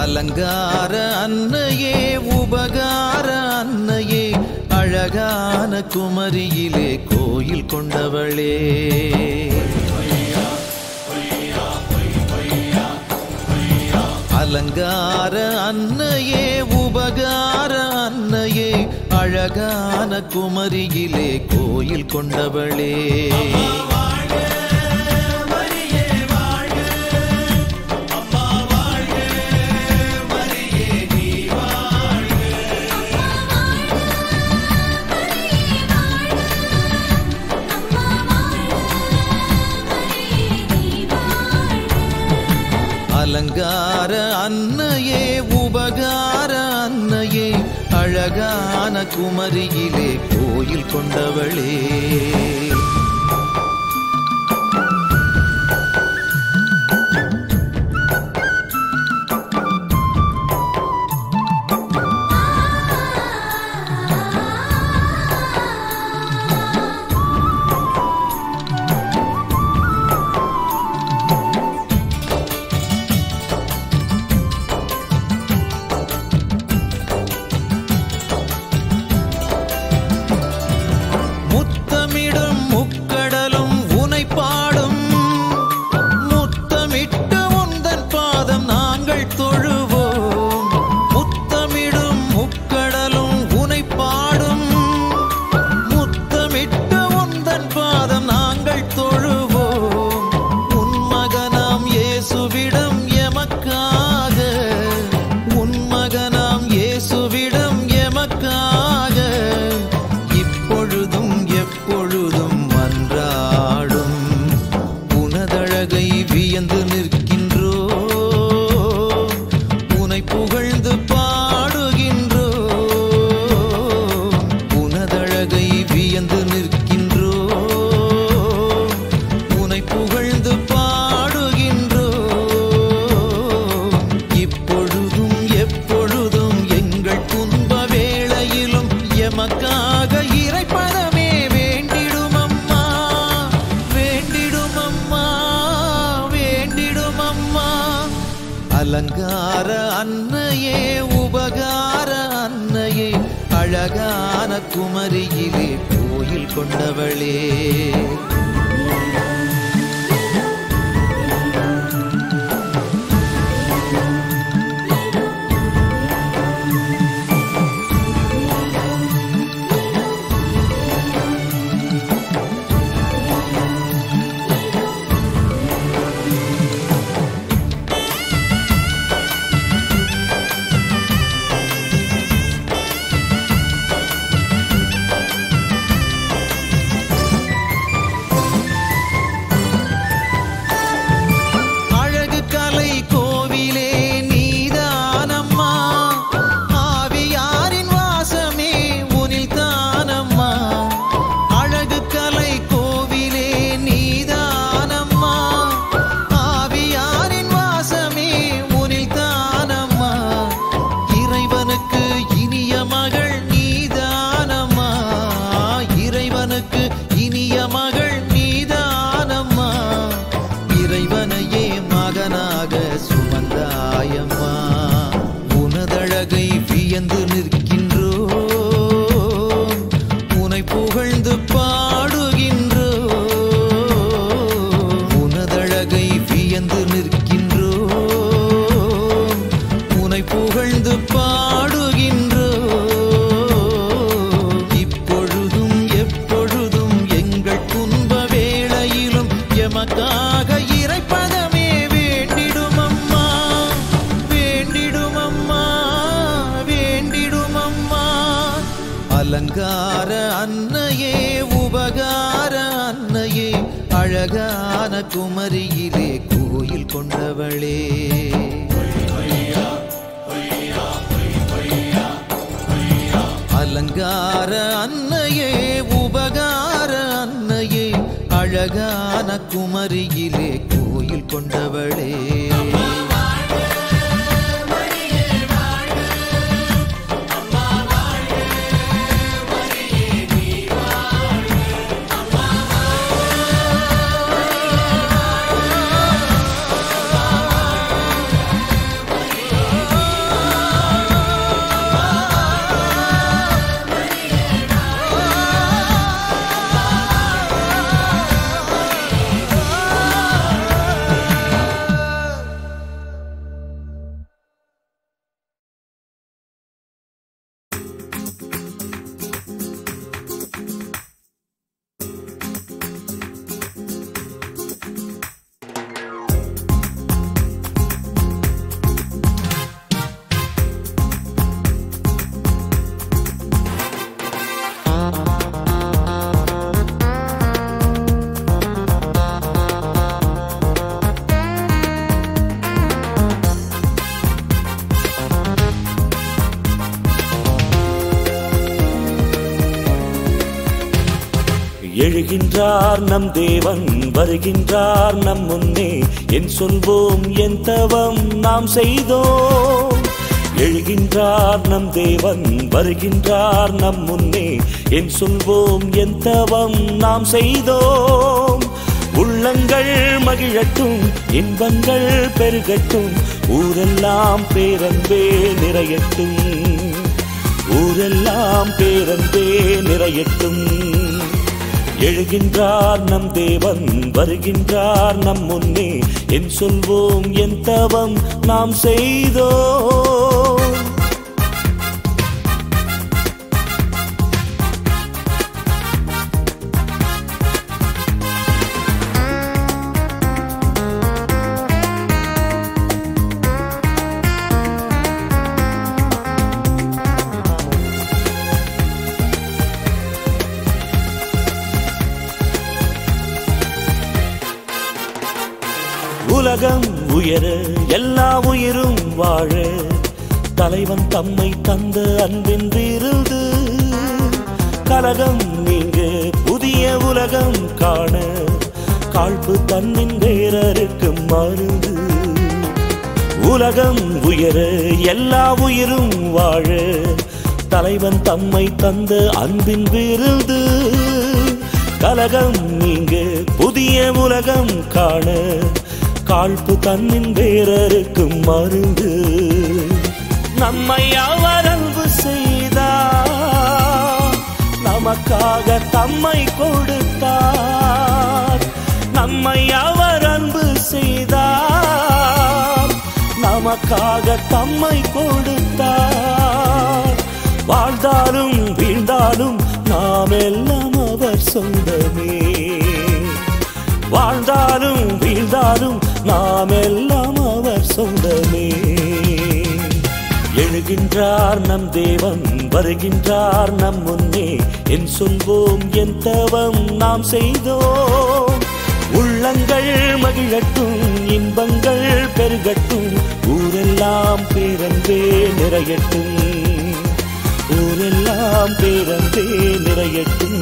அலங்கார அன்னையே உபகார அன்னையே அழகான குமரியிலே கோயில் கொண்டவளே அலங்கார அன்னையே உபகார அன்னையே அழகான குமரியிலே கோயில் கொண்டவளே அலங்கார அன்னையே உபகார அன்னையே அழகான குமரியிலே கோயில் கொண்டவளே முத்தமிடும் முக்கடலும் உனை பாடும் முத்தமிட்டு உந்தன் பாதம் நாங்கள் தொழுவோம் முத்தமிடும் முக்கடலும் உனை பாடும் முத்தமிட்டு உந்தன் பாதம் நாங்கள் தொழுவோம் உன் மகனாம் இயேசுவிடம் எமக்காக உன் மகனாம் இயேசுவிடம் எமக்காக இப்பொழுதும் எப்பொழுதும் மன்றாடும் உனதழகை வியந்து நிற்கின்றோ உனை புகழ்ந்து பாடுகின்றோ உனதழகை வியந்து நிற்கின்றோ உனை புகழ்ந்து பாடுகின்றோ இப்பொழுதும் எப்பொழுதும் எங்கள் துன்ப வேளையிலும் எமக்காக இறைப்பதமே வேண்டிடும் அம்மா வேண்டிடும் அம்மா வேண்டிடும் அம்மா அலங்கார அன்னையே உபகார அன்னையே அழகான குமரியிலே கோயில் கொண்டவளே அழகு கலை கோவிலே நீதானம்மா ஆவியாரின் வாசமே உனில் தானம்மா அழகு கலை கோவிலே நீதானம்மா ஆவியாரின் வாசமே உனில் தானம்மா இறைவனுக்கு இனிய மகள் நீதானம்மா இறைவனுக்கு இனிய மகள் நீதானம்மா இறைவனையே மகனாக சுமந்தாயம்மா உனதழகை வியந்து நிற்கின்றோ உனை புகழ்ந்து பாடுகின்றோ உனதழகை வியந்து நிற்கின்றோ உனை புகழ்ந்து பாடுகின்றோ இப்பொழுதும் எப்பொழுதும் எங்கள் துன்ப வேளையிலும் எமக்காக இறைப்பதமே வேண்டிடும் அம்மா வேண்டிடும் அம்மா வேண்டிடும் அம்மா அலங்கார அன்னையே உபகார அன்னையே அழகான குமரியிலே கோயில் கொண்டவளே அலங்கார அன்னையே உபகார அன்னையே அழகான குமரியிலே கோயில் கொண்டவளே ஆ எழுகின்றார் நம் தேவன் வருகின்றார் நம் முன்னே என் சொல்வோம் என் தவம் நாம் செய்தோம் எழுகின்றார் நம் தேவன் வருகின்றார் நம் முன்னே என் சொல்வோம் என் தவம் நாம் செய்தோம் உள்ளங்கள் மகிழட்டும் இன்பங்கள் பெருகட்டும் ஊரெல்லாம் பேரன்பே நிறையட்டும் ஊரெல்லாம் பேரன்பே நிறையட்டும் எழுகின்றார் நம் தேவன் வருகின்றார் நம் முன்னே என் சொல்வோம் என் தவம் நாம் செய்தோம் உலகம் உயர எல்லா உயிரும் வாழ தலைவன் தம்மை தந்த அன்பின் விருது கலகம் நீங்க புதிய உலகம் காண காழ்ப்பு தன்னின் வேறருக்கு மருந்து உலகம் உயர எல்லா உயிரும் வாழ தலைவன் தம்மை தந்த அன்பின் விருது கலகம் நீங்க புதிய உலகம் காண காழ்ப்பு தன்னின் வேறருக்கும் மருந்து நம்மை அவர் அன்பு செய்தார் நமக்காக தம்மை கொடுத்தார் நம்மை அவர் அன்பு செய்தார் நமக்காக தம்மை கொடுத்தார் வாழ்ந்தாலும் வீழ்ந்தாலும் நாம் எல்லாம் அவர் சொந்தமே வாழ்ந்தாலும் வீழ்ந்தாலும் நாம் எல்லாம் அவர் சொந்தமே எழுகின்றார் நம் தேவன் வருகின்றார் நம் முன்னே என் சொல்வோம் என் தவம் நாம் செய்தோம் உள்ளங்கள் மகிழட்டும் இன்பங்கள் பெருகட்டும் ஊரெல்லாம் பேரன்பே நிறையட்டும் ஊரெல்லாம் பேரன்பே நிறையட்டும்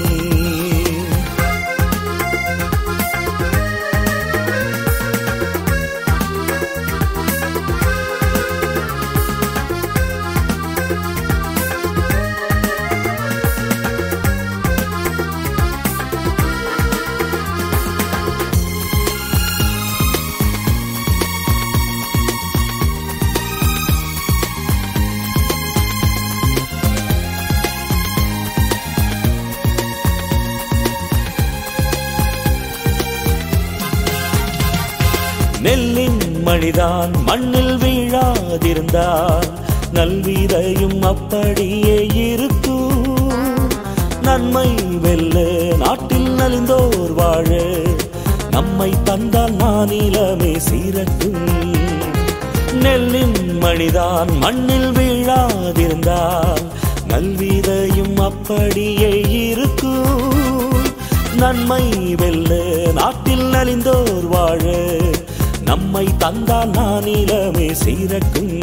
நெல்லின் மணிதான் மண்ணில் வீழாதிருந்தால் நல்வீதையும் அப்படியே இருக்கும் நன்மை வெல்ல நாட்டில் நலிந்தோர் வாழ நம்மை தந்தால் மாநிலமே சீரட்டும் நெல்லின் மணிதான் மண்ணில் வீழாதிருந்தால் நல்வீதையும் அப்படியே இருக்கும் நன்மை வெல்ல நாட்டில் நலிந்தோர் வாழ நம்மை தந்தால் நானிலமே சீரக்கும்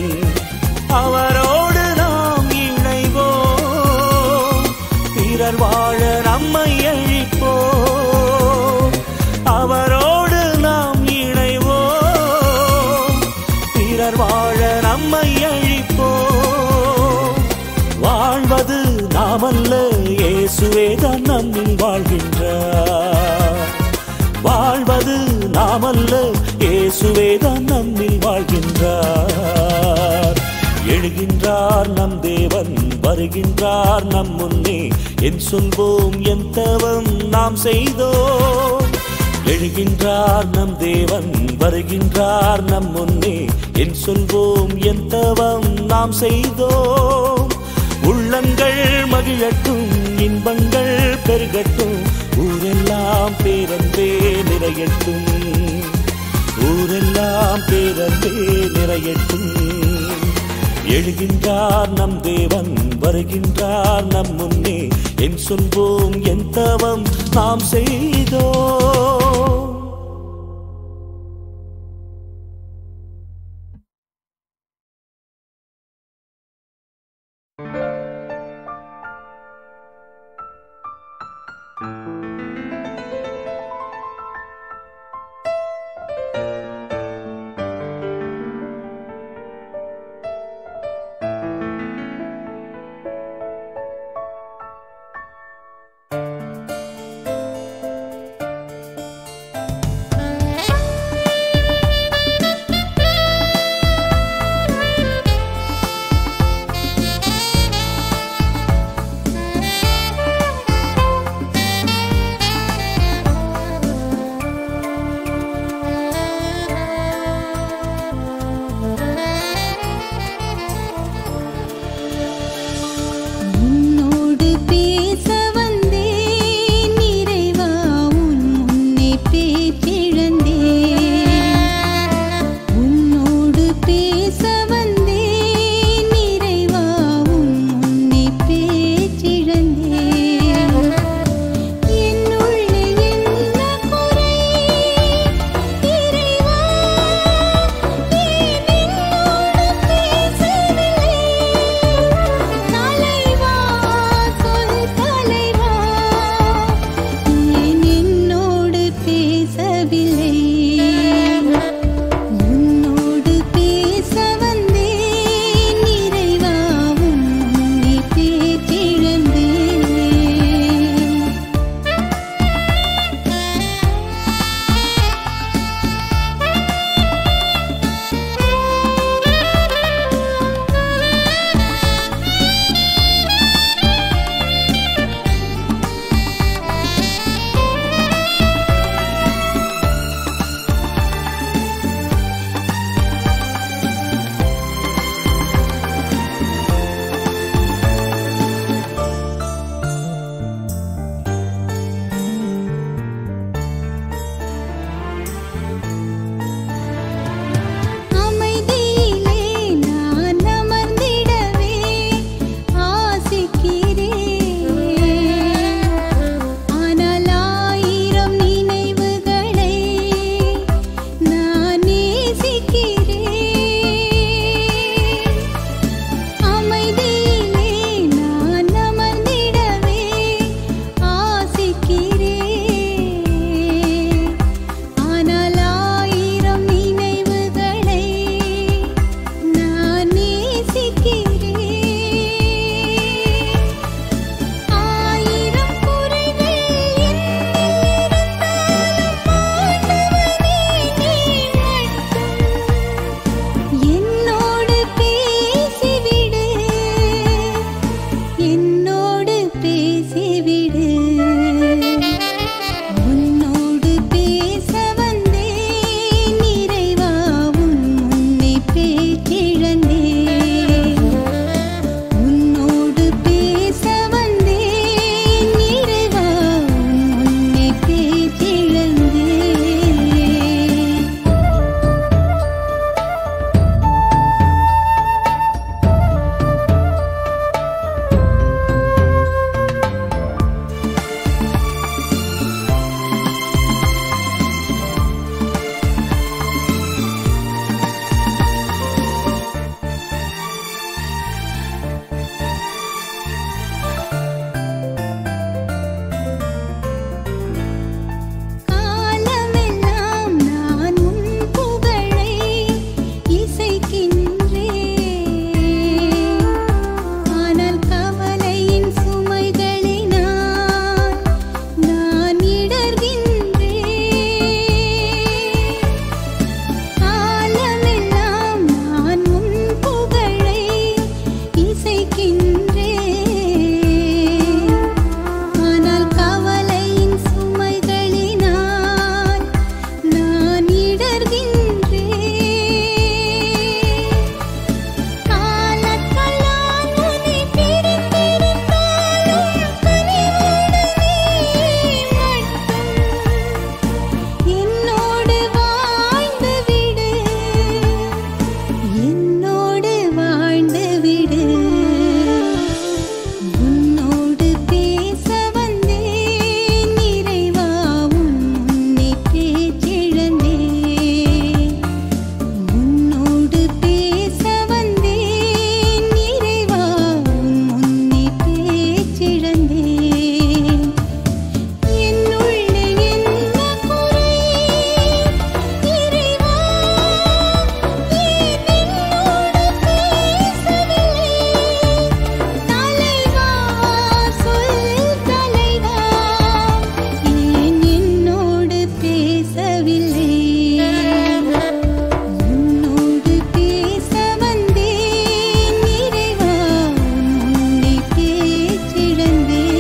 அவரோடு நாம் இணைவோம் பிறர் வாழ நம்மை அழிப்போம் அவரோடு நாம் இணைவோம் பிறர் வாழ நம்மை அழிப்போம் வாழ்வது நாமல்ல இயேசுவே தான் நம்மில் வாழ்கின்றார் வாழ்வது நாமல்ல இயேசுவே தான் நம்மில் வாழ்கின்றார் எழுகின்றார் நம் தேவன் வருகின்றார் நம் முன்னே என் சொல்வோம் என் தவம் நாம் செய்தோம் எழுகின்றார் நம் தேவன் வருகின்றார் நம் முன்னே என் சொல்வோம் என் தவம் நாம் செய்தோம் உள்ளங்கள் மகிழட்டும் இன்பங்கள் பெருகட்டும் ஊரெல்லாம் பேரன்பே நிறையட்டும் ஊரெல்லாம் பேரன்பே நிறையட்டும் எழுகின்றார் நம் தேவன் வருகின்றார் நம் முன்னே என் சொல்வோம் என் தவம் நாம் செய்தோம் அமைதியிலே நான் அமர்ந்திடவே ஆசிக்கிறேன் ஆனால் ஆயிரம் நினைவுகளை நான் நேசிக்கிறேன் ஆயிரம் குறைகள் என்னில் இருந்தாலும் ஆண்டவனே நீ மட்டும் என்னோடு பேசிவிடு என்னோடு பேசிவிடு உன்னோடு பேச வந்தேன் இறைவா உன் முன்னே பேச்சிழந்தேன் உன்னோடு பேச வந்தேன் இறைவா உன் முன்னே பேச்சிழந்தேன் காலமெல்லாம் நான் உன் புகழை இசைக்கின்றேன் ஆனால் கவலையின் சுமைகளினால் நான் இடர்கின்றேன் காலமெல்லாம் நான் உன் புகழை இசைக்கின்றேன் ஆனால் கவலையின் சுமைகளினால் நான் இடர்கின்றேன் காலக்கல்லால் உன்னை பிரிந்திருந்தாலும் கனிவோடு நீ மட்டும் என்னோடு வாழ்ந்து விடு என்னோடு வாழ்ந்து விடு உன்னோடு பேச வந்தேன் இறைவா உன் முன்னே பேச்சிழந்தேன் உன்னோடு பேச வந்தேன் இறைவா உன் முன்னே பேச்சிழந்தேன் என்னுள்ளே என்ன குறை இறைவா ஏன் என்னோடு பேசவில்லை தலைவா சொல் தலைவா ஏன் என்னோடு பேசவில்லை உன்னோடு பேச வந்தேன் இறைவா உன் முன்னே பேச்சிழந்தேன்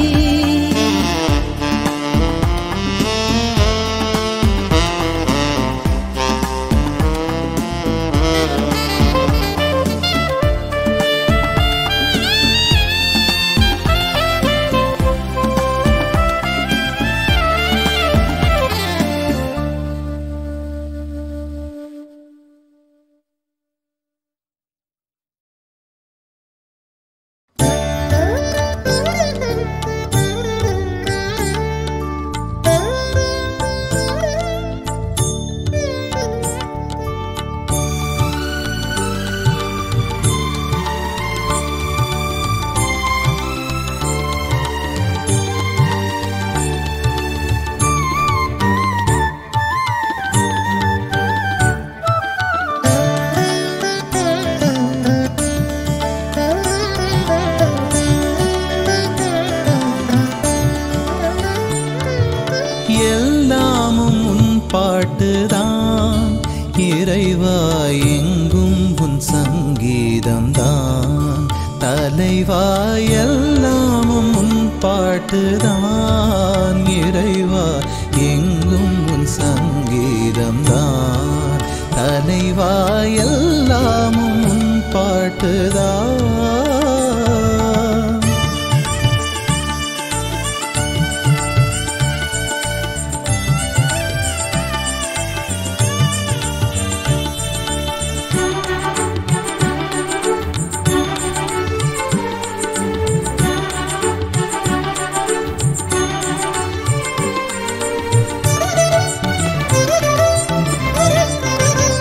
எல்லாமும் உன் பாட்டுதான் இறைவா எங்கும் உன் சங்கீதம்தான் தலைவா எல்லாமும் உன் பாட்டுதான் இறைவா எங்கும் உன் சங்கீதம்தான் தலைவா எல்லாமும் உன் பாட்டுதான் Thank you.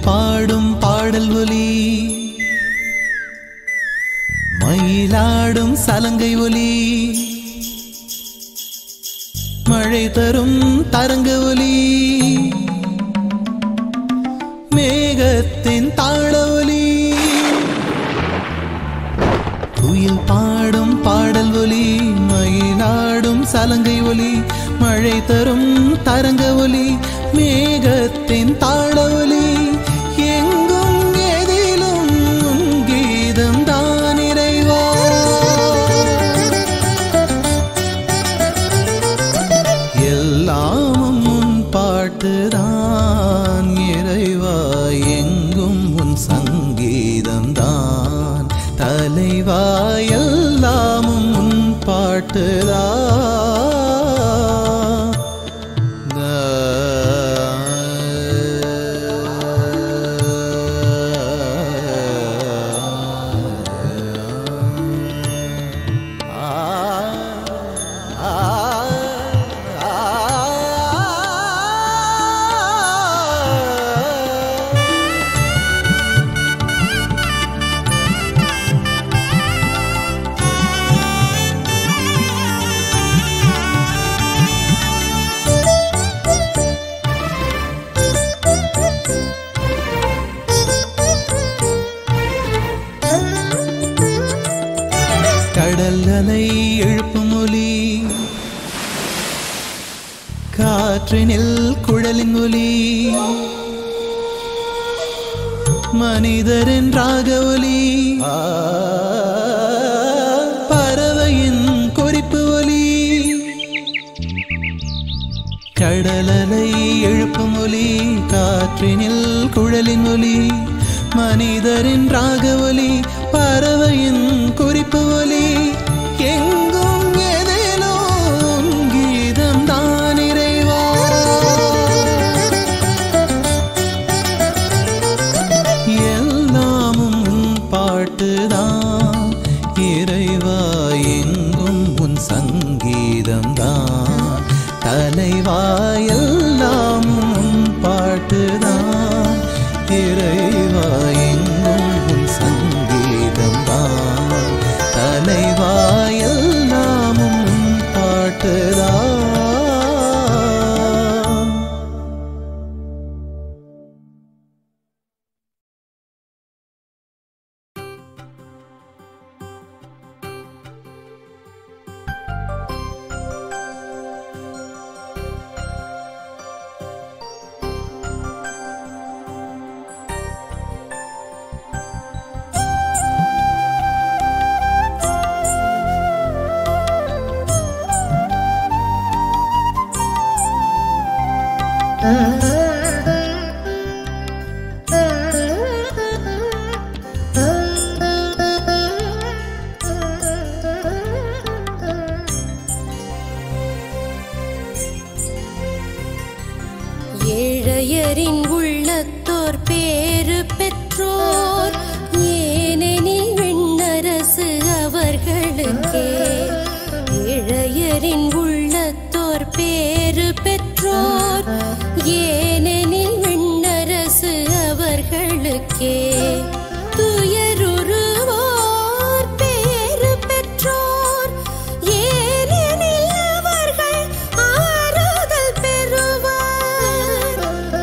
பாடும் பாடல் ஒலி மயிலாடும் சலங்கை ஒலி மழை தரும் தரங்க ஒலி மேகத்தின் தாள ஒலி குயில் பாடும் பாடல் ஒலி மயிலாடும் சலங்கை ஒலி மழை தரும் தரங்க ஒலி மேகத்தின் தாள ஒலி எங்கும் எதிலும் உன் கீதம் தான் இறைவா எல்லாமும் உன் பாட்டுதான் இறைவா எங்கும் உன் சங்கீதம் தான் தலைவா எல்லாமும் உன் பாட்டுதான் கடல் அலை எழுப்பும் ஒலி காற்றினில் குழலின் ஒலி மனிதரின் ராக ஒலி பறவையின் குறிப்பு ஒலி கடலலை எழுப்பும் ஒலி காற்றினில் குழலின் ஒலி மனிதரின் ராக ஒலி பறவையின் குறிப்பு ஒலி எங்கும் எதிலும் கீதம் தான் இறைவா எல்லாமும் உன் பாட்டுதான் இறைவா எங்கும் உன் சங்கீதம் தான் தலைவா எல்லாமும் உன் பாட்டுதான் இறைவா எங்கும் உன் சங்கீதம் தான் தலைவா எல்லாமும் உன் பாட்டுதான் ஏழையரின் உள்ளத்தோர் பேறு பெற்றோர் ஏனெனில் விண்ணரசு அவர்களுக்கே ஏழையரின் உள்ளத்தோர் பேறு பெற்றோர் ஏனெனில் விண்ணரசு அவர்களுக்கே துயருருவோர் பேறு பெற்றோர் ஏனெனில் அவர்கள் ஆறுதல் பெறுவார்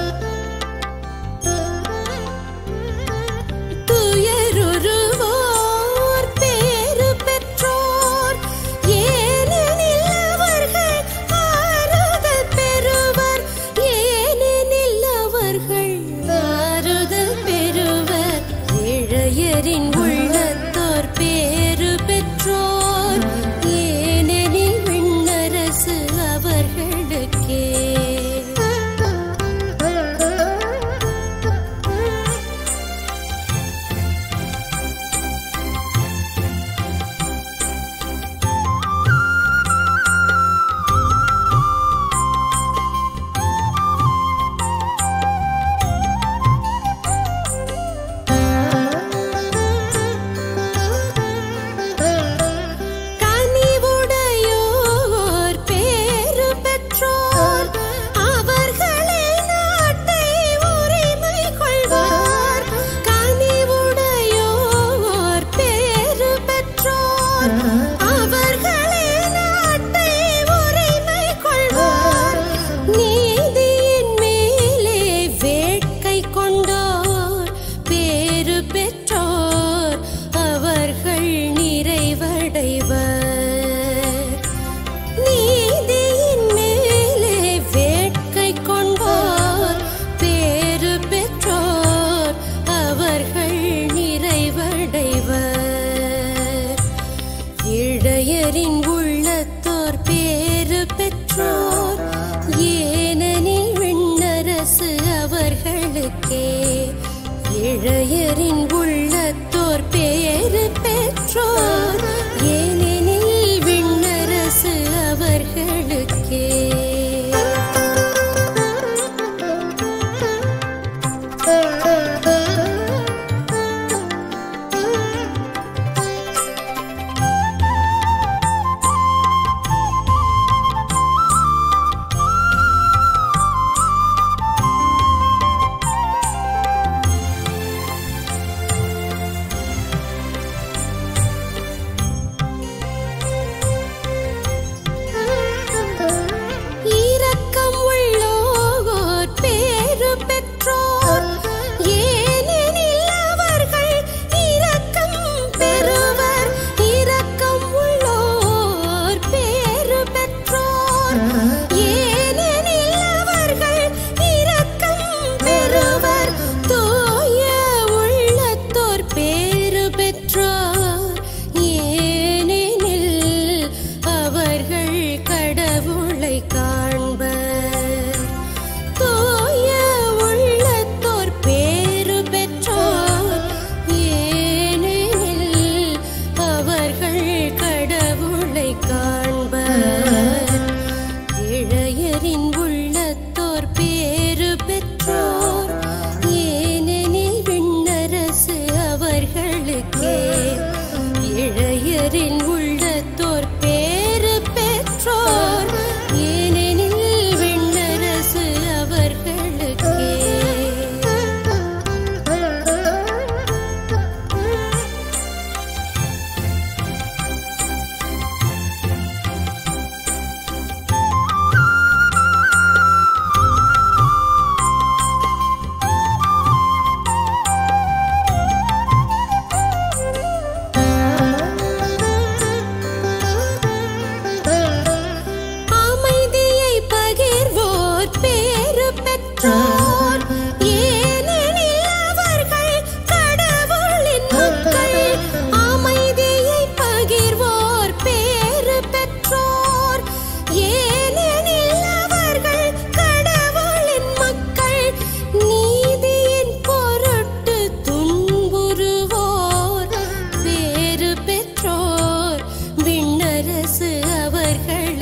துயருருவோர் பேறு பெற்றோர் ஏனெனில் அவர்கள் ஆறுதல் பெறுவர் ஏனெனில் அவர்கள் ஆறுதல் பெறுவர்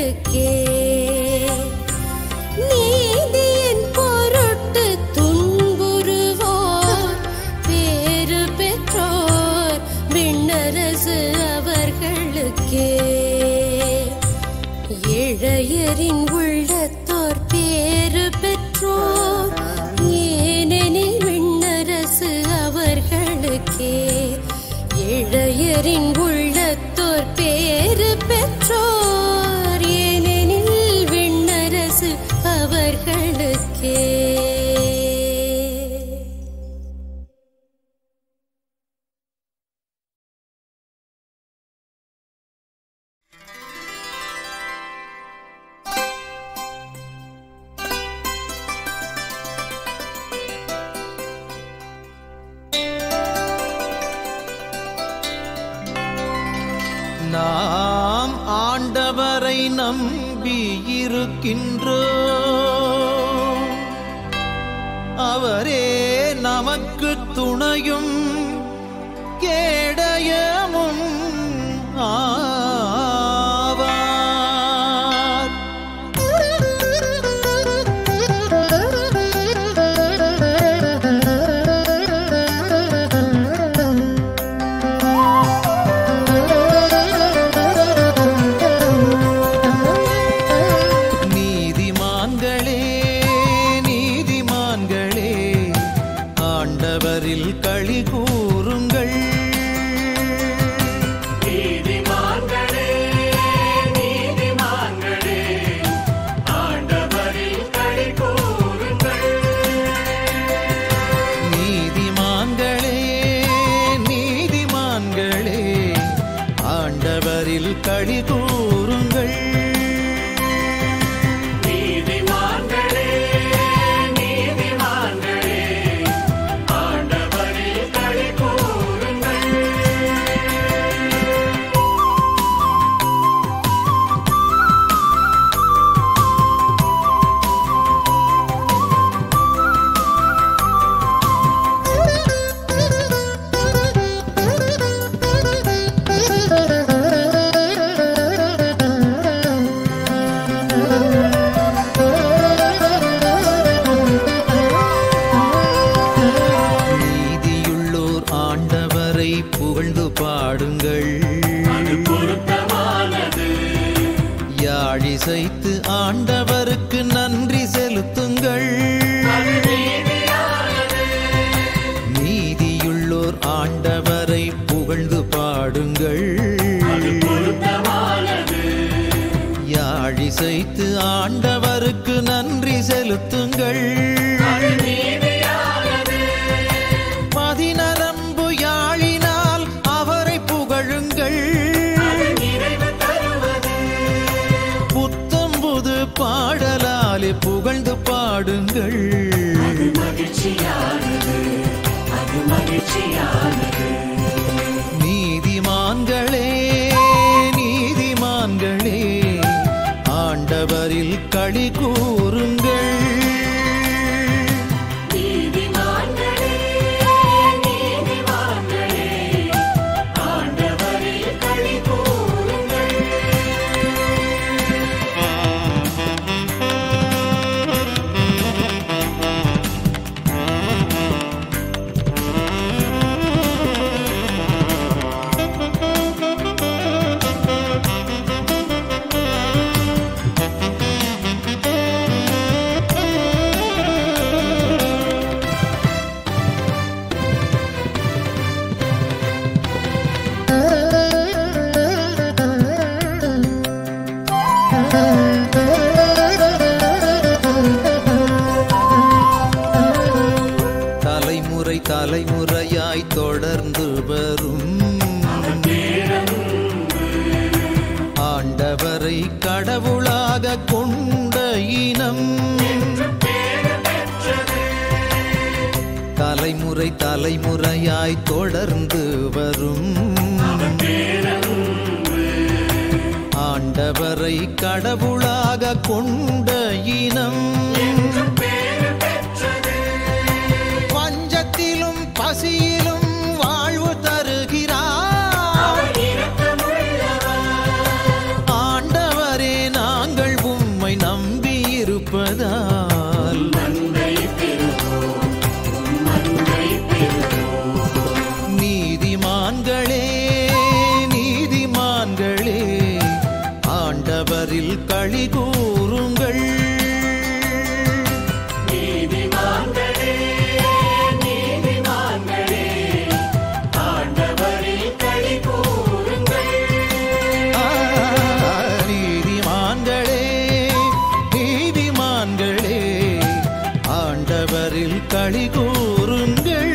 அவர்களுக்கே நீதியின் பொருட்டு துன்புறுவோர் பேறு பெற்றோர் விண்ணரசு அவர்களுக்கே இளையரின் உள்ளத்தோர் பேறு பெற்றோர் ஏனெனில் விண்ணரசு அவர்களுக்கே இளையரின் உள்ளத்தோர் பேறு பெற்றோர் ஏனெனில் விண்ணரசு அவர்களுக்கே நாம் ஆண்டவரை நம்பி இருக்கின்றோம் அவரே நமக்கு துணையும் கேடயமும் ஆவார் நீதிமான்களே நீதிமான்களே ஆண்டவரில் களி கூறுங்கள் நீதிமான்களே நீதிமான்களே ஆண்டவரில் களி கூறுங்கள் நீதியுள்ளோர் ஆண்டவரை புகழ்ந்து பாடுங்கள் யாழிசைத்து ஆண்டவருக்கு நன்றி செலுத்துங்கள் நீதியுள்ளோர் ஆண்டவரை புகழ்ந்து பாடுங்கள் யாழிசைத்து ஆண்டவருக்கு நன்றி செலுத்துங்கள் பதினரம்பு யாழினால் அவரை புகழுங்கள் புத்தம்புது பாடலாலே புகழ்ந்து பாடுங்கள் நீதிமான்களே நீதிமான்களே ஆண்டவரில் களி கூறுங்கள் தலைமுறை தலைமுறையாய் தொடர்ந்து வரும் ஆண்டவரை கடவுளாக கொண்ட இனம் தலைமுறை தலைமுறையாய் தொடர்ந்து வரும் ஆண்டவரை கடவுளாக கொண்ட இனம் பஞ்சத்திலும் பசியிலும் வாழ்வு தருகிறார் ஆண்டவரே நாங்கள் களி கூறுங்கள் ஆ, நீதிமான்களே நீதிமான்களே ஆண்டவரில் களி கூறுங்கள்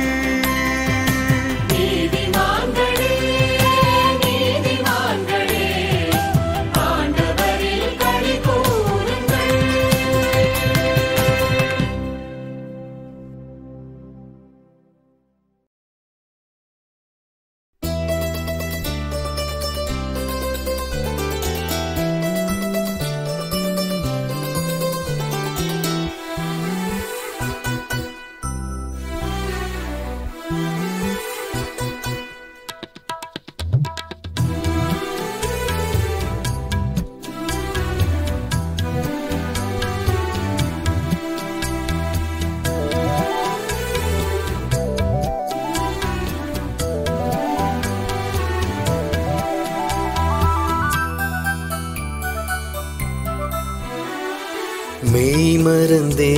மெய் மறந்தே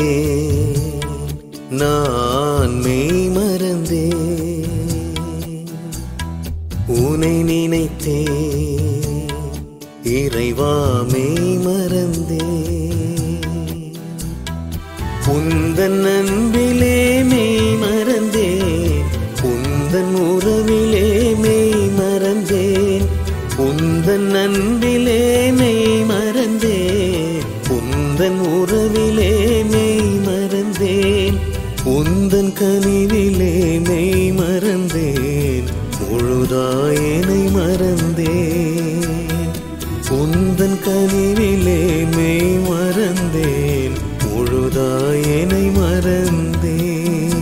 நான் மெய் மறந்தே உனை நினைத்தே இறைவா மெய் மறந்தே உந்தன் அன்பிலே மெய் மறந்தேன் உந்தன் உறவிலே மெய் மறந்தேன் உந்தன் அன்பிலே மெய் மறந்தேன் உந்தன் உறவிலே மெய் மறந்தேன் உந்தன் கனிவிலே மெய் மறந்தேன் முழுதாயனை மறந்தேன் உந்தன் கனிவிலே மெய் மறந்தேன் முழுதாயனை மறந்தேன்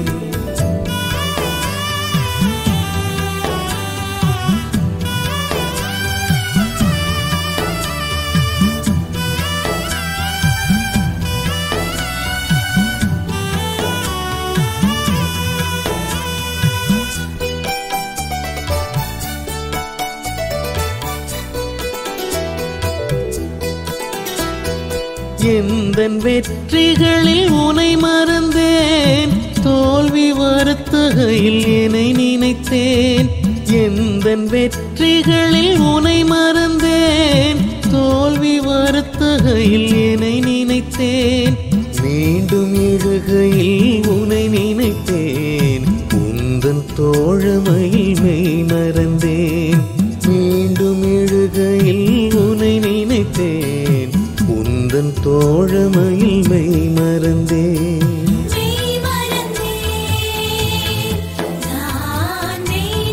எந்தன் வெற்றிகளில் உனை மறந்தேன் தோல்வி வருத்துகையில் என்னை நினைத்தேன் எந்தன் வெற்றிகளில் உனை மறந்தேன் தோல்வி வருத்துகையில் என்னை நினைத்தேன் மீண்டும் எழுகையில் உனை நினைத்தேன் உந்தன் தோழமையில் மெய் மறந்தேன் மீண்டும் எழுகையில் உனை நினைத்தேன் உந்தன் தோழமையில் மெய் மறந்தேன் மெய் மறந்தேன் நான் மெய்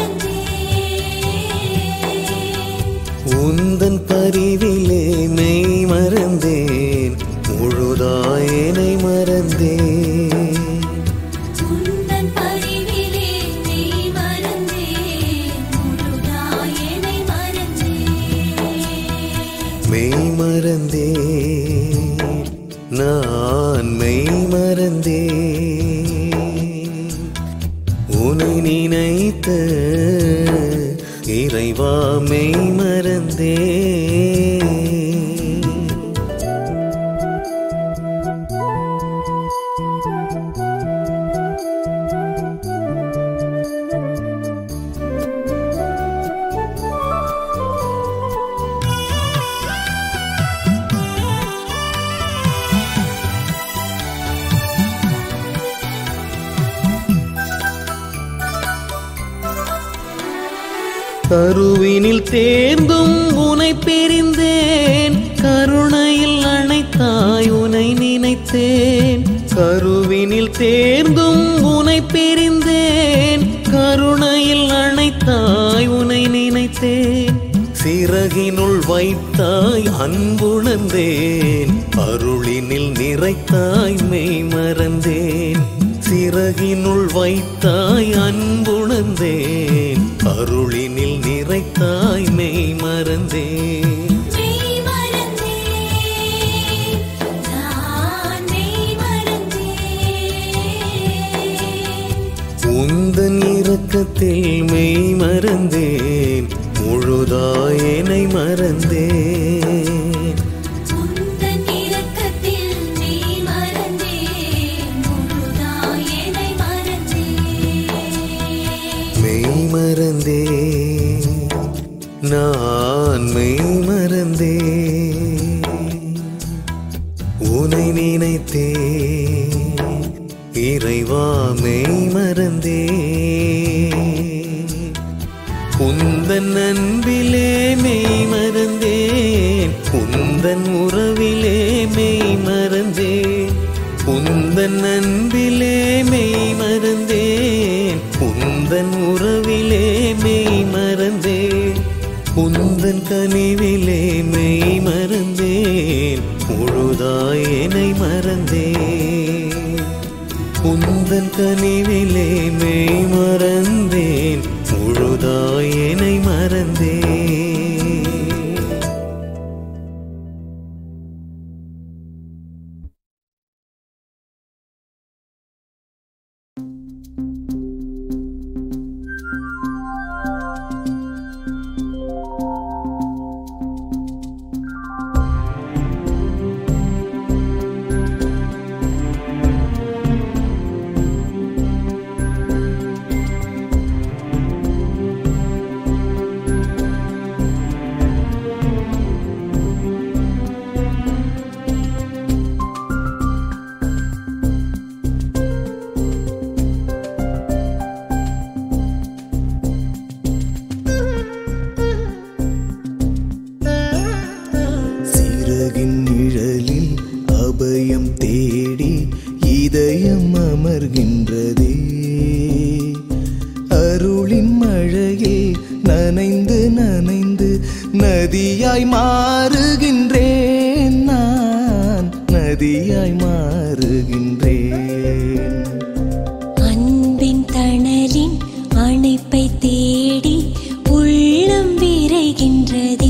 மறந்தேன் உந்தன் பரிவிலே மெய் மறந்தேன் முழுதாயனை மறந்தேன் உந்தன் பரிவிலே மெய் மறந்தேன் முழுதாயனை மறந்தேன் மெய் மறந்தேன் நான் மெய் மறந்தேன் உனை நினைத்த இறைவா மெய் மறந்தேன் கருவினில் தேர்ந்தும் உனை பிரிந்தேன் கருணையில் அணைத்தாய் உனை நினைத்தேன் கருவினில் தேர்ந்தும் உனை பிரிந்தேன் கருணையில் அணைத்தாய் உனை நினைத்தேன் சிறகினுள் வைத்தாய் அன்புணர்ந்தேன் அருளினில் நிறைத்தாய் மெய் மறந்தேன் சிறகினுள் வைத்தாய் அன்புணர்ந்தேன் அருளினில் நிறைத்தாய் மெய் மறந்தேன் மெய் மறந்தேன் நான் மெய் மறந்தேன் உந்தன் இரக்கத்தில் மெய் மறந்தேன் முழுதாயனை மறந்தேன் உனை நினைத்தே இறைவா மெய் மறந்தே உந்தன் அன்பிலே மெய் மறந்தேன் உந்தன் உறவிலே மெய் மறந்தேன் உந்தன் அன்பிலே மெய் மறந்தேன் உந்தன் உறவிலே மெய் மறந்தேன் உந்தன் கனிவிலே மெய் மறந்தேன் முழுதாய் என்னை மறந்தேன் உந்தன் கனிவிலே மெய் மறந்தேன் முழுதாய் என்னை மறந்தேன் சிறகின் நிழலில் அபயம் தேடி இதயம் அமர்கின்றதே அருளின் மழையில் நனைந்து நனைந்து நதியாய் மாறுகின்றேன் நான் நதியாய் மாறுகின்றேன் அன்பின் தணலின் அணைப்பை தேடி உள்ளம் விரைகின்றதே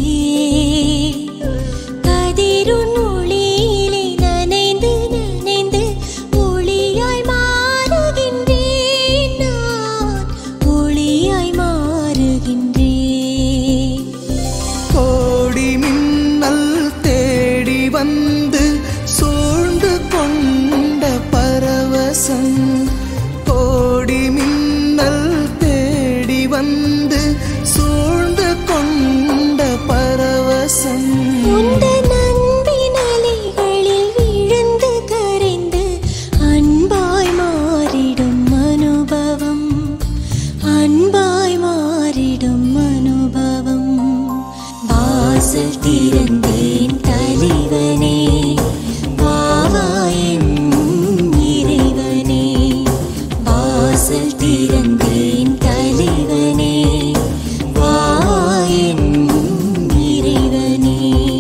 கதிருன் ஒளியிலே நனைந்து நனைந்து ஒளியாய் மாறுகின்றேன் நான் ஒளியாய் மாறுகின்றேன் கோடி மின்னல் தேடி வந்து சூழ்ந்து கொண்ட பரவசம் கோடி மின்னல் தேடி வந்து சூழ்ந்து கொண்ட பரவசம் உந்தன் அன்பின் அலைகளில் விழுந்து கரைந்து அன்பாய் மாறிடும் அனுபவம் அன்பாய் மாறிடும் அனுபவம் வாசல் திறந்தேன் தலைவனே வாவாயின் இறைவனே வாசல் திறந்தேன் தலைவனே வாயின் இறைவனே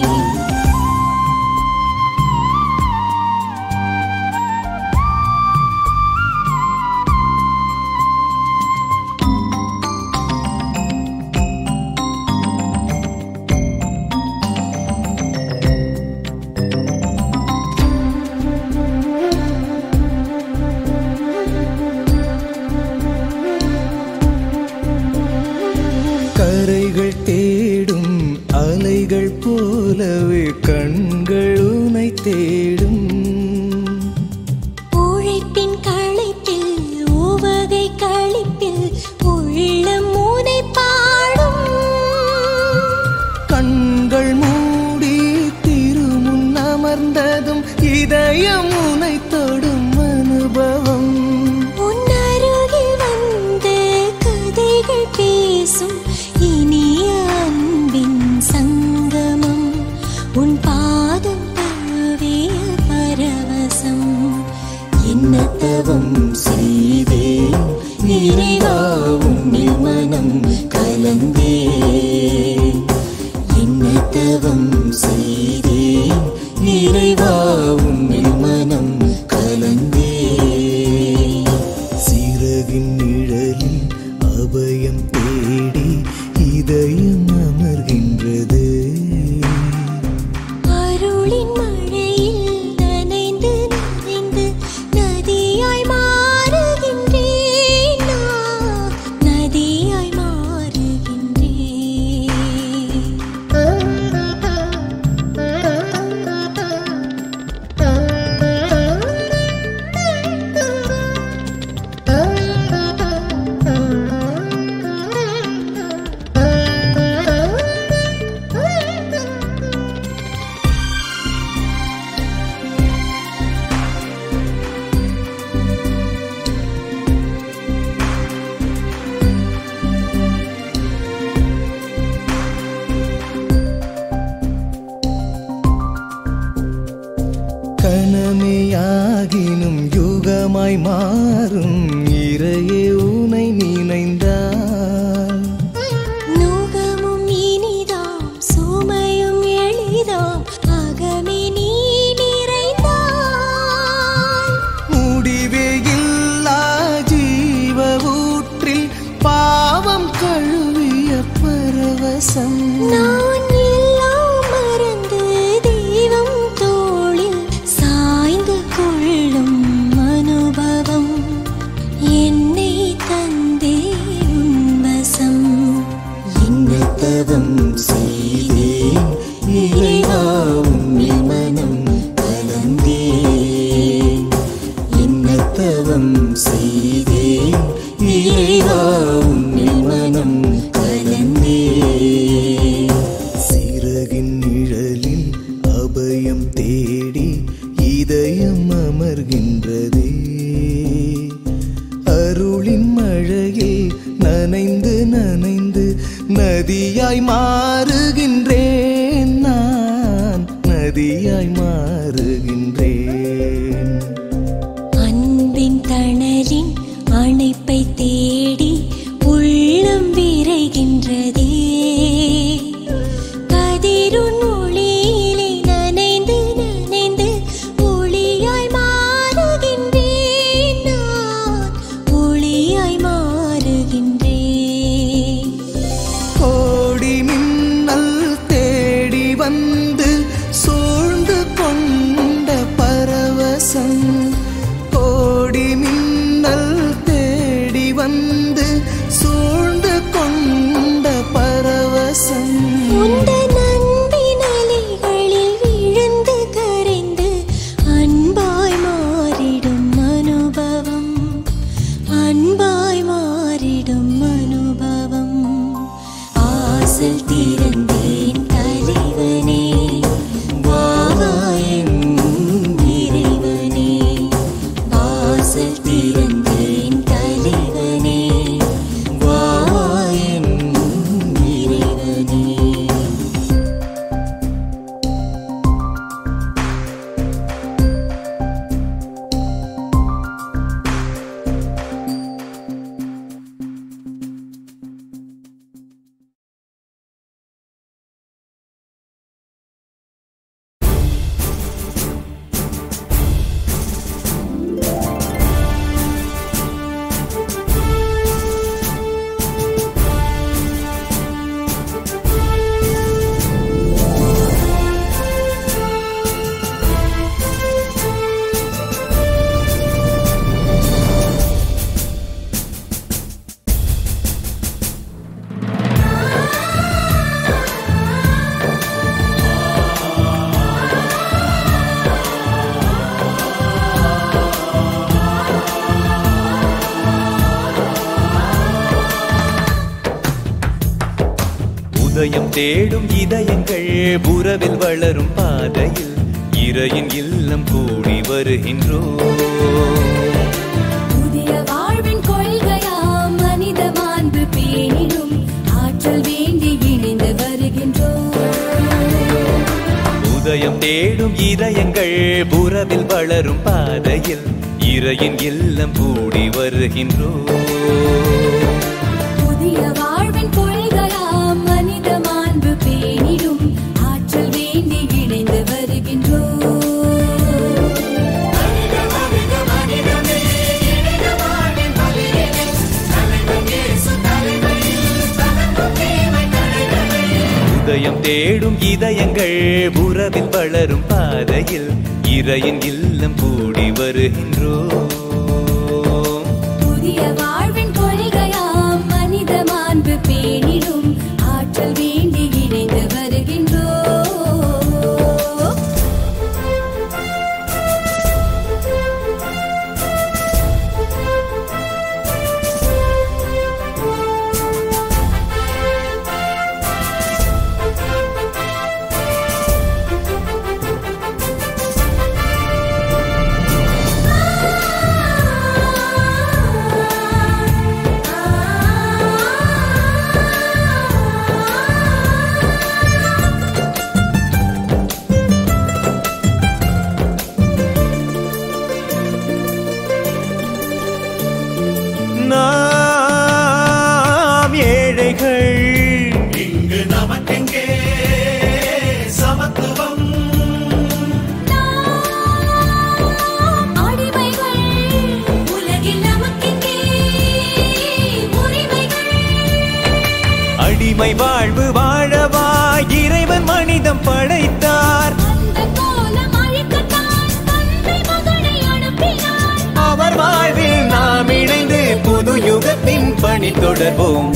கரைகள் தேடும் அலைகள் போலவே கண்கள் உனை தேடும் உழைப்பின் களைப்பில் உவகை களிப்பில் உள்ளம் முனை பாடும் கண்கள் மூடி திருமுன் அமர்ந்ததும் இதயம் உனை தொடும் அனுபவம் உன் அருகில் வந்து கதைகள் பேசும் இனிய அன்பின் சங்கமம் உன் பாதம் தழுவிய பரவசம் என்ன தவம் செய்தேன் இறைவா உன்னில் மனம் கலந்தேன் என்ன தவம் செய்தேன் இறைவா உன்னில் மனம் கலந்தேன் சிறகின் நிழலில் அபயம் தேடி இதயம் அமர்கின்றது அருளின் மழையில் நனைந்து நனைந்து நதியாய் மாறுகின்றேன் நான். நதியாய் மாறுகின்றேன் நதியாய் மாறும் இறையே உனை நினைந்தால் நோகமும் இனிதாம் சுமையும் எளிதாம் அகமே நீ நிறைந்தாய் முடிவே இல்லா ஜீவ ஊற்றில் பாவம் கழுவிய பரவசம் நான் எல்லாம் மறந்து தெய்வம் தோளில் சாய்ந்து கொள்ளும் அனுபவம் என்னை தந்தே உன்வசம் என்ன தவம் செய்தேன் இறைவா உன்னில் மனம் கலந்தேன் என்ன தவம் செய்தேன் இறைவா உன்னில் மனம் கலந்தேன் சிறகின் நிழலில் அபயம் தேடி இதயம் அமர்கின்றதே அருளின் மழையில் நனைந்து நனைந்து நதியாய் மாறுகின்றேன் நான் நதியாய் மாறுகின்றேன் அன்பின் தணலின் அணைப்பை தேடி உள்ளம் விரைகின்றதே கதிருன் ஒளியிலே நனைந்து நனைந்து ஒளியாய் மாறுகின்றேன் நான் ஒளியாய் மாறுகின்றேன் கோடி மின்னல் தேடி வந்து சூழ்ந்து கொண்ட பரவசம் கோடி மின்னல் தேடி வந்து சூழ்ந்து கொண்ட பரவசம் உந்தன் அன்பின் அலைகளில் விழுந்து கரைந்து அன்பாய் மாறிடும் அனுபவம் அன்பாய் மாறிடும் அனுபவம் ஆசல் திறந்தேன் தலைவனே வாவாயின் இறைவனே வாசல் திறந்தேன் தலைவனே வாயின் இறைவனே உதயம் தேடும் இதயங்கள் புறவில் வளரும் பாதையில் இறையின் இல்லம் கூடி வருகின்றோம் புதிய வாழ்வின் கொள்கையாம் மனித மாண்பு பேணிடும் ஆற்றல் வேண்டி இணைந்து வருகின்றோம் உதயம் தேடும் இதயங்கள் புறவில் வளரும் பாதையில் இறையின் இல்லம் கூடி வருகின்றோம் புதிய வாழ்வின் கொள்கையாம் மனித மாண்பு பேணிடும் ஆற்றல் வேண்டி இணைந்து வருகின்றோம் உதயம் தேடும் இதயங்கள் புறவில் வளரும் பாதையில் இறையின் இல்லம் கூடி வருகின்றோம் புதிய வாழ்வின் கொள்கையாம் மனித மாண்பு பேணிடும் ஆற்றல் வேண்டி இணைந்து வருகின்றோம் உண்மை வாழ்வு வாழவா இறைவன் மனிதம் படைத்தார் அந்த கோலம் அழிக்கத்தான் தந்தை மகனை அனுப்பினார் அவர் வாழ்வில் நாம் இணைந்து புது யுகத்தின் பணி தொடர்வோம்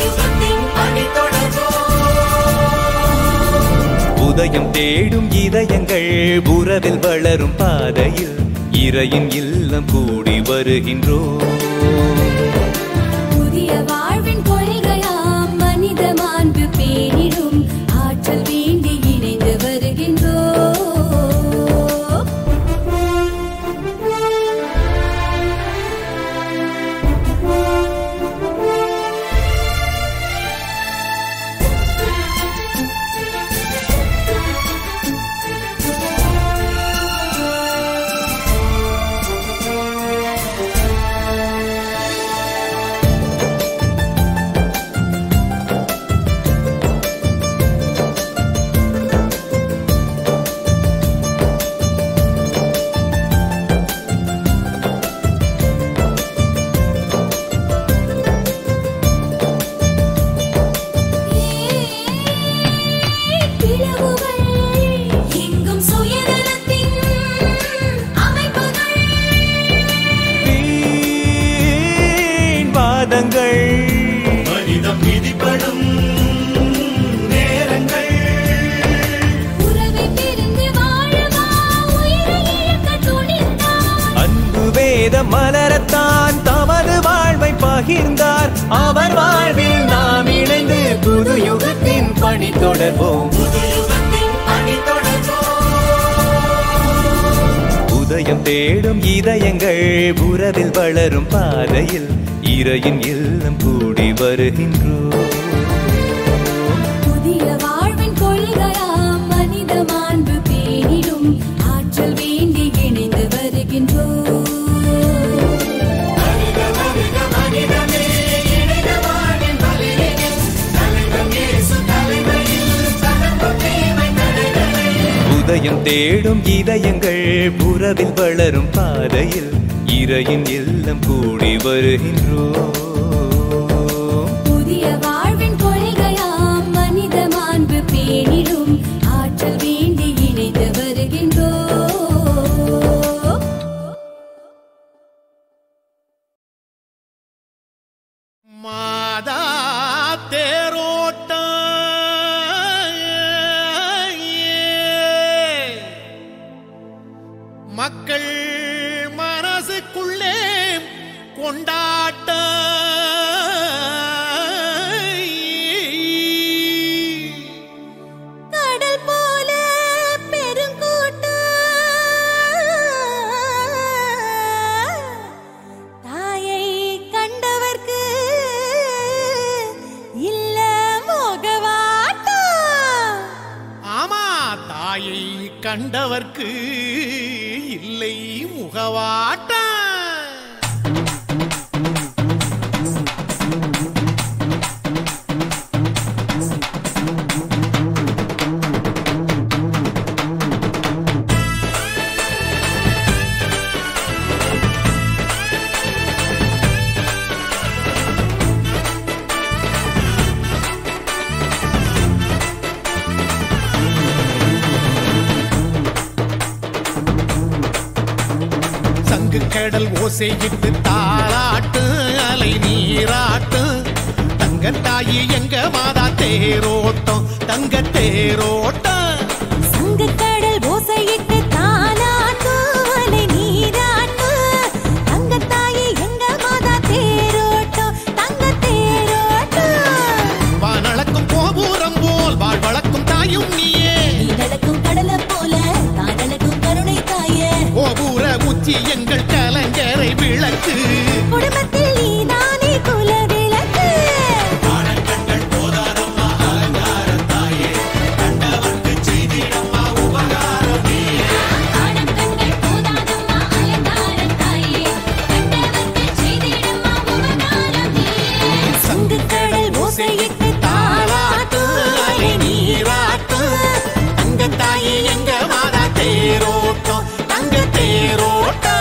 உதயம் தேடும் இதயங்கள் உறவில் வளரும் பாதையில் இறையின் இல்லம் கூடி வருகின்றோம் புதிய வாழ்வின் கொள்கையாம் மனித மாண்பு பேணிடும் ஆற்றல் வேண்டி இணைந்து வருகின்றோம் பிளவுகள் எங்கும் சுயநலத்தின் அமைப்புகள் வீண் வாதங்கள் மனிதம் விதிப்படும் நேரங்கள் உறவை பிரிந்து வாழவா உயிரை இழக்க துணிந்தார் அன்பு வேத மலரத்தான் தமது வாழ்வை பகிர்ந்தார் அவர் வாழ்வில் நாம் இணைந்து புது யுகத்தின் பணி தொடர்வோம் உதயம் தேடும் இதயங்கள் உறவில் வளரும் பாதையில் இறையின் இல்லம் கூடி வருகின்றோம் புதிய வாழ்வின் கொள்கையாம் மனித மாண்பு பேணிடும் ஆற்றல் வேண்டி இணைந்து வருகின்றோம் உதயம் தேடும் இதயங்கள் உறவில் வளரும் பாதையில் இறையின் இல்லம் கூடி வருகின்றோம் புதிய வாழ்வின் கொள்கையாம் மனித மாண்பு பேணிடும் ஆற்றல் வேண்டி இணைந்து வருகின்றோம் மாதா தேரோட்டம் மக்கள் மனசுக்குள்ளே கொண்டாட்ட கடல் போல பெருங்கூட்டம் தாயை கண்டவர்க்கு இல்ல மோகவாட்டம் ஆமா தாயை கண்டவர்க்கு இல்லை முகவாட்ட சங்கு கடல் ஓசையிட்டு தாளாட்டு அலை நீராட்டு தங்கத்தாயி எங்க மாதா தேரோட்டம் தங்க தேரோட்டம் சங்கக்கடல் ஓசையிட்டு தாலாட்டும் அலை நீராட்டும் தங்கத்தாயி எங்க மாதா தேரோட்டம் தங்க தேரோட்டம் வானளக்கும் கோபுரம் போல் வாழ் வளர்க்கும் தாயும் நீயே நீ நடக்கும் கடலை போல தான் நடக்கும் கருணை தாயே கோபுர உச்சி எங்கள் கலைஞரை விளக்கு குடும்பத்தில் நீதானே குல விளக்கு ஆடக்கண்கள் போதாதம்மா அலங்காரம் தாயே கண்டவர்க்கு செய்திடம்மா உபகாரம் நீயே சங்கக்கடல் ஓசையிட்டு தாளாட்டும் அலை நீராட்டும் தங்கத்தாயி எங்க மாதா தேரோட்டம் தங்க தேரோட்டம்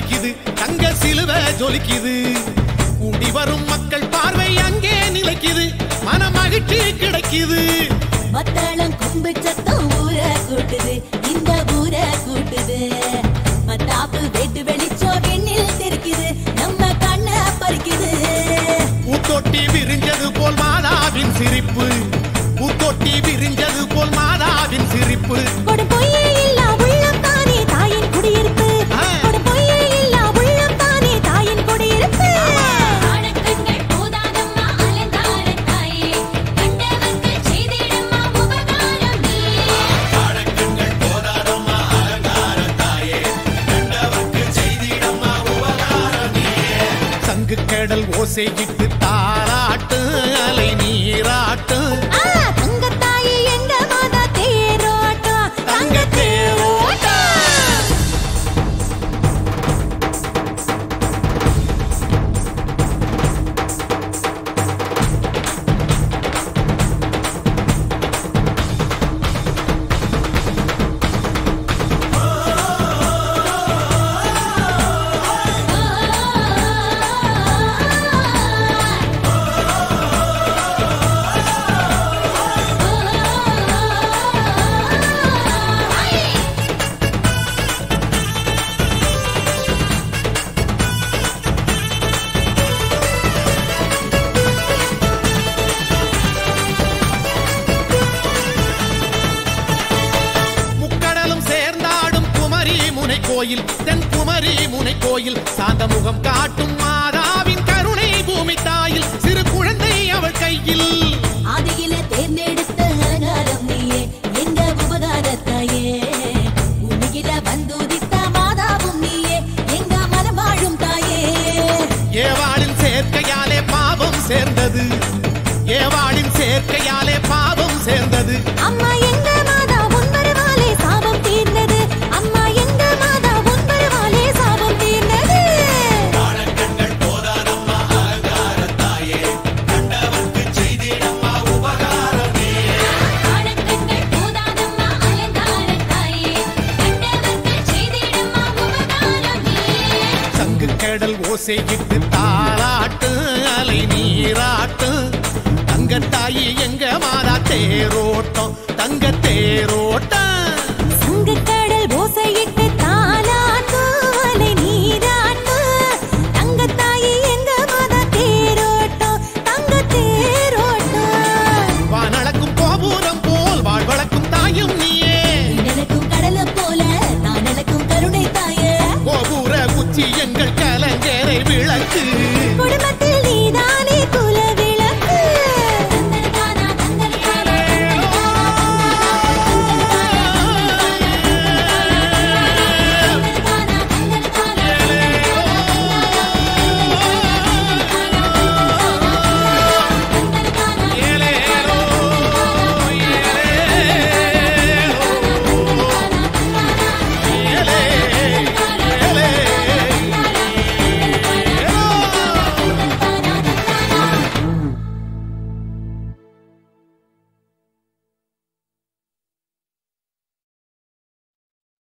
பலிக்குது தங்க சிலுவை ஜொலிக்குது கூடி வரும் மக்கள் பார்வை அங்கே நிலைக்குது மன மகிழ்ச்சி கிடைக்குது மத்தளம் கும்பு சத்தம் ஊர கூட்டுது இந்த ஊர கூட்டுது மத்தாப்பு வெட்டு வெளிச்சம் வெண்ணில் தெரிக்குது நம்ம கண்ண பறிக்குது பூத்தொட்டி விரிஞ்சது போல் மாதாவின் சிரிப்பு பூத்தொட்டி விரிஞ்சது போல் மாதாவின் சிரிப்பு கொடு பொய்யே இல்லா உள்ளம் தானே தாயின் குடியிருப்பு ஆ. கொடு பொய்யே இல்லா உள்ளம் தானே தாயின் குடியிருப்பு ஆடக்கண்கள் போதாதம்மா அலங்கார தாயே கண்டவர்க்கு செய்திடம்மா உபகாரம் நீயே சங்கு கடல் ஓசையிட்டு தாராட்டு அலை நீராட்டு ஆ, தங்கத்தாயி எங்க மாதா தேரோட்டம் தங்க தேரோட்டம் முக்கடலும் சேர்ந்தாடும் குமரி முனை கோயில் தென் குமரி முனை கோயில் சாந்த முகம் காட்டும் மாதாவின் கருணை பூமி தாயில் சிறு குழந்தை அவள் கையில் ஆதியில தேர்ந்தெடுத்த அலங்காரம் நீயே எங்க உபகாரத்தாயே உன்னிகிட வந்துதித்த மாதாவும் நீயே எங்க மனம் வாழும் தாயே ஏவாளின் சேர்க்கையாலே பாவம் சேர்ந்தது ஏவாளின் சேர்க்கையாலே பாவம் சேர்ந்தது அம்மா எங்க மாதா உன் வருவாலே சாபம் தீர்ந்தது அம்மா எங்க மாதா உன் வருவாலே சாபம் தீர்ந்தது ஆடக்கண்கள் போதாதம்மா அலங்கார தாயே கண்டவர்க்கு செய்திடம்மா உபகாரம் நீயே சங்கு கடல் ஓசையிட்டு தாளாட்டு அலை நீராட்டு தங்கத்தாயி எங்க மாதா தேரோட்டம் தங்க தேரோட்டம்